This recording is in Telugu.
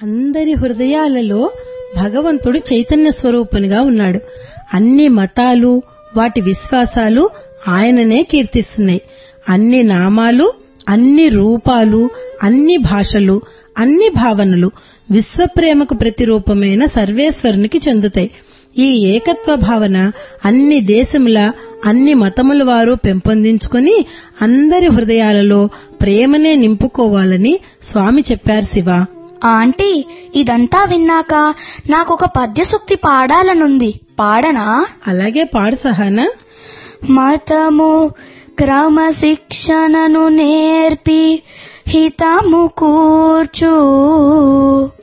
అందరి హృదయాలలో భగవంతుడు చైతన్య స్వరూపునిగా ఉన్నాడు అన్ని మతాలు వాటి విశ్వాసాలు ఆయననే కీర్తిస్తున్నాయి అన్ని నామాలు అన్ని రూపాలు అన్ని భాషలు అన్ని భావనలు విశ్వప్రేమకు ప్రతిరూపమైన సర్వేశ్వరునికి చెందుతాయి ఈ ఏకత్వ భావన అన్ని దేశముల అన్ని మతముల వారు పెంపొందించుకుని అందరి హృదయాలలో ప్రేమనే నింపుకోవాలని స్వామి చెప్పారు శివ ఆంటీ ఇదంతా విన్నాక నాకొక పద్యసూక్తి పాడాలనుంది పాడనా అలాగే పాడు సహానా మతము క్రమశిక్షణను నేర్పి హితము కూర్చు